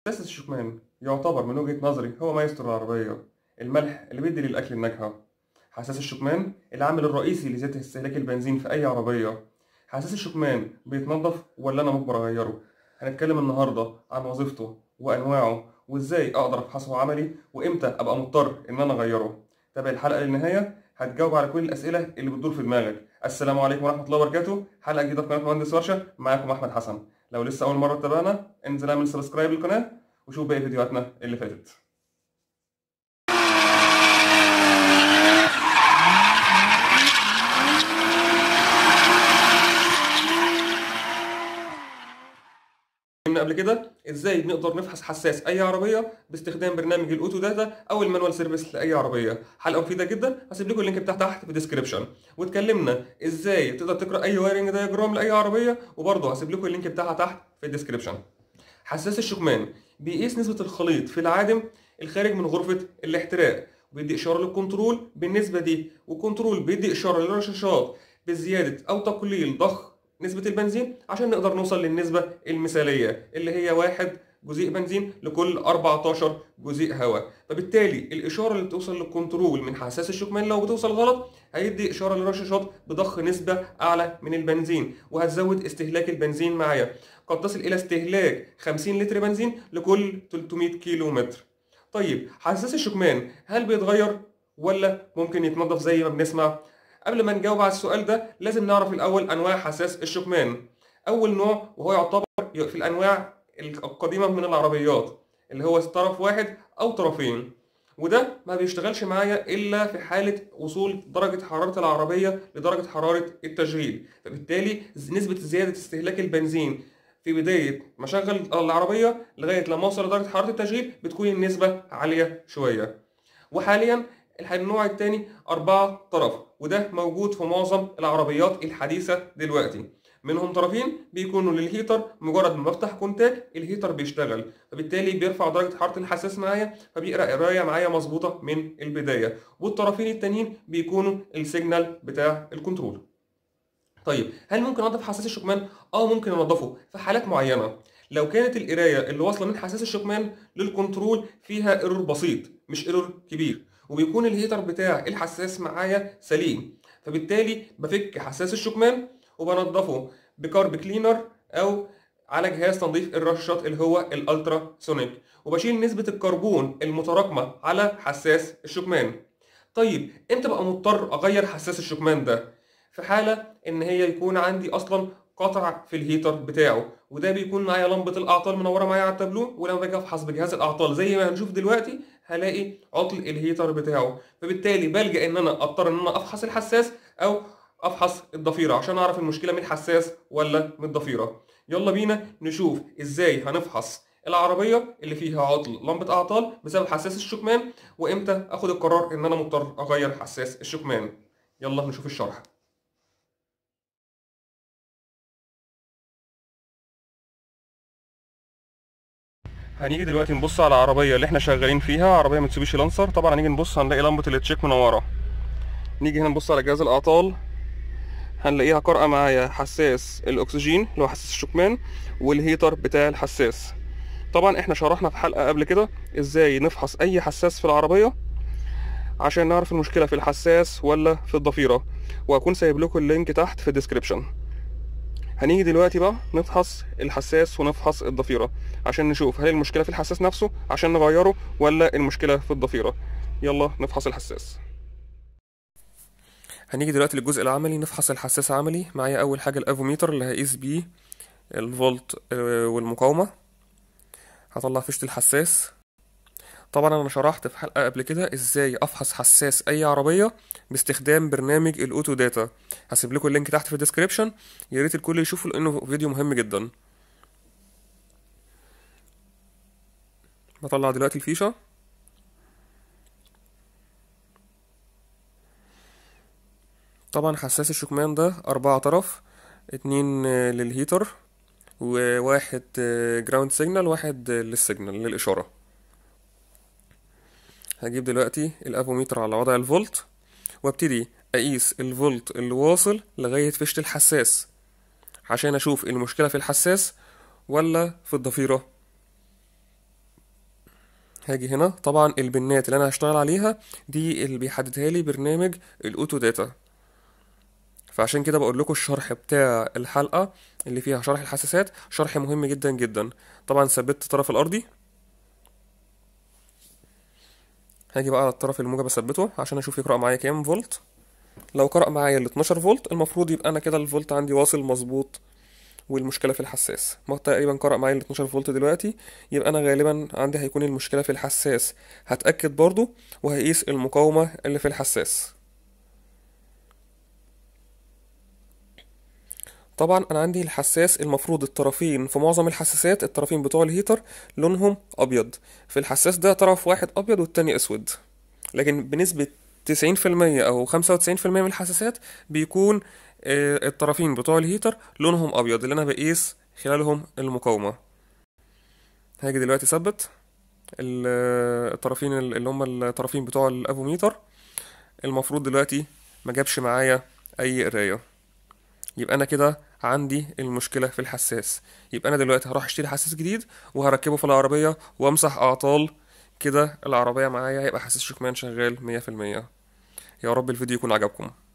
حساس الشكمان يعتبر من وجهة نظري هو مايسترو العربية الملح اللي بيدي للأكل النكهة حساس الشكمان العامل الرئيسي لزيادة استهلاك البنزين في أي عربية حساس الشكمان بيتنضف ولا أنا مجبر أغيره هنتكلم النهاردة عن وظيفته وأنواعه وإزاي أقدر أفحصه عملي وإمتى أبقى مضطر إن أنا أغيره تابع الحلقة للنهاية هتجاوب على كل الأسئلة اللي بتدور في دماغك السلام عليكم ورحمة الله وبركاته حلقة جديدة في قناة مهندس ورشة معاكم أحمد حسن لو لسه أول مرة تتابعنا انزل اعمل سبسكرايب للقناة وشوف باقي فيديوهاتنا اللي فاتت اتكلمنا قبل كده ازاي نقدر نفحص حساس اي عربيه باستخدام برنامج الاوتو داتا او المانوال سيرفيس لاي عربيه حلقه مفيده جدا هسيب لكم اللينك بتاعها تحت في الديسكربشن واتكلمنا ازاي تقدر تقرا اي وايرنج دايجرام لاي عربيه وبرضه هسيب لكم اللينك بتاعها تحت في الديسكربشن حساس الشكمان بيقيس نسبه الخليط في العادم الخارج من غرفه الاحتراق وبيدي اشاره للكنترول بالنسبه دي والكنترول بيدي اشاره للرشاشات بزياده او تقليل ضخ نسبة البنزين عشان نقدر نوصل للنسبة المثالية اللي هي واحد جزيء بنزين لكل 14 جزيء هواء فبالتالي الإشارة اللي بتوصل للكنترول من حساس الشكمان لو بتوصل غلط هيدي إشارة للرشاشات بضخ نسبة أعلى من البنزين وهتزود استهلاك البنزين معايا قد تصل إلى استهلاك 50 لتر بنزين لكل 300 كيلو متر طيب حساس الشكمان هل بيتغير ولا ممكن يتنظف زي ما بنسمع قبل ما نجاوب على السؤال ده لازم نعرف الأول أنواع حساس الشكمان أول نوع وهو يعتبر في الأنواع القديمة من العربيات اللي هو طرف واحد أو طرفين وده ما بيشتغلش معايا إلا في حالة وصول درجة حرارة العربية لدرجة حرارة التشغيل فبالتالي نسبة زيادة استهلاك البنزين في بداية ما أشغل العربية لغاية لما أوصل لدرجة حرارة التشغيل بتكون النسبة عالية شوية وحاليا النوع الثاني أربعة طرف وده موجود في معظم العربيات الحديثة دلوقتي منهم طرفين بيكونوا للهيتر مجرد ما بفتح كونتاك الهيتر بيشتغل فبالتالي بيرفع درجة حرارة الحساس معايا فبيقرا قراية معايا مظبوطة من البداية والطرفين التانيين بيكونوا السيجنال بتاع الكنترول طيب هل ممكن انضف حساس الشكمان؟ اه ممكن انضفه في حالات معينة لو كانت القراية اللي واصلة من حساس الشكمان للكنترول فيها ايرور بسيط مش ايرور كبير وبيكون الهيتر بتاع الحساس معايا سليم فبالتالي بفك حساس الشكمان وبنضفه بكارب كلينر او على جهاز تنظيف الرشاشات اللي هو الالترا سونيك وبشيل نسبة الكربون المتراكمة على حساس الشكمان طيب امتى بقى مضطر اغير حساس الشكمان ده في حالة ان هي يكون عندي اصلا قطع في الهيتر بتاعه وده بيكون معايا لمبة الاعطال منورة معايا على التابلو ولما باجي افحص بجهاز الاعطال زي ما هنشوف دلوقتي هلاقي عطل الهيتر بتاعه فبالتالي بلجأ ان انا اضطر ان انا افحص الحساس او افحص الضفيرة عشان اعرف المشكلة من الحساس ولا من الضفيرة يلا بينا نشوف ازاي هنفحص العربية اللي فيها عطل لمبة اعطال بسبب حساس الشكمان وامتى اخد القرار ان انا مضطر اغير حساس الشكمان يلا نشوف الشرح هنيجي دلوقتي نبص على العربيه اللي احنا شغالين فيها عربيه متسوبيشي لانسر طبعا هنيجي نبص هنلاقي لمبه التشيك منوره نيجي هنا نبص على جهاز الاعطال هنلاقيها قارئه معايا حساس الاكسجين اللي هو حساس الشكمان والهيتر بتاع الحساس طبعا احنا شرحنا في حلقه قبل كده ازاي نفحص اي حساس في العربيه عشان نعرف المشكله في الحساس ولا في الضفيره وهكون سايب لكم اللينك تحت في الديسكريبشن هنيجي دلوقتي بقى نفحص الحساس ونفحص الضفيره عشان نشوف هل المشكله في الحساس نفسه عشان نغيره ولا المشكله في الضفيره يلا نفحص الحساس هنيجي دلوقتي للجزء العملي نفحص الحساس عملي معايا اول حاجه الافوميتر اللي هقيس بيه الفولت والمقاومه هطلع فيشه الحساس طبعا انا شرحت في حلقه قبل كده ازاي افحص حساس اي عربيه باستخدام برنامج الاوتو داتا هسيب لكم اللينك تحت في الديسكريبشن يا ريت الكل يشوفه لانه فيديو مهم جدا بطلع دلوقتي الفيشه طبعا حساس الشكمان ده أربعة طرف اتنين للهيتر وواحد جراوند سيجنال واحد للسيجنال للإشارة هجيب دلوقتي الافوميتر على وضع الفولت وابتدي اقيس الفولت اللي واصل لغاية فيشة الحساس عشان اشوف المشكلة في الحساس ولا في الضفيرة هاجي هنا طبعا البنات اللي انا هشتغل عليها دي اللي بيحددها لي برنامج الاوتو داتا فعشان كده بقول لكم الشرح بتاع الحلقة اللي فيها شرح الحساسات شرح مهم جدا جدا طبعا ثبت الطرف الارضي هاجي بقى على الطرف الموجب اثبته عشان اشوف يقرأ معايا كام فولت لو قرأ معايا ال 12 فولت المفروض يبقى انا كده الفولت عندي واصل مظبوط والمشكلة في الحساس ما هو تقريبا قرأ معايا ال 12 فولت دلوقتي يبقى انا غالبا عندي هيكون المشكلة في الحساس هتأكد برضو وهقيس المقاومة اللي في الحساس طبعا انا عندي الحساس المفروض الطرفين في معظم الحساسات الطرفين بتوع الهيتر لونهم ابيض في الحساس ده طرف واحد ابيض والتاني اسود لكن بنسبة 90% او 95% من الحساسات بيكون آه، الطرفين بتوع الهيتر لونهم ابيض اللي انا بقيس خلالهم المقاومة هاجي دلوقتي اثبت ال- الطرفين اللي هم الطرفين بتوع الافوميتر المفروض دلوقتي ما جابش معايا اي قرايه يبقى انا كده عندي المشكله في الحساس يبقى انا دلوقتي هروح اشتري حساس جديد وهركبه في العربيه وامسح اعطال كده العربيه معايا هيبقى حساس شكمان شغال 100% يا رب الفيديو يكون عجبكم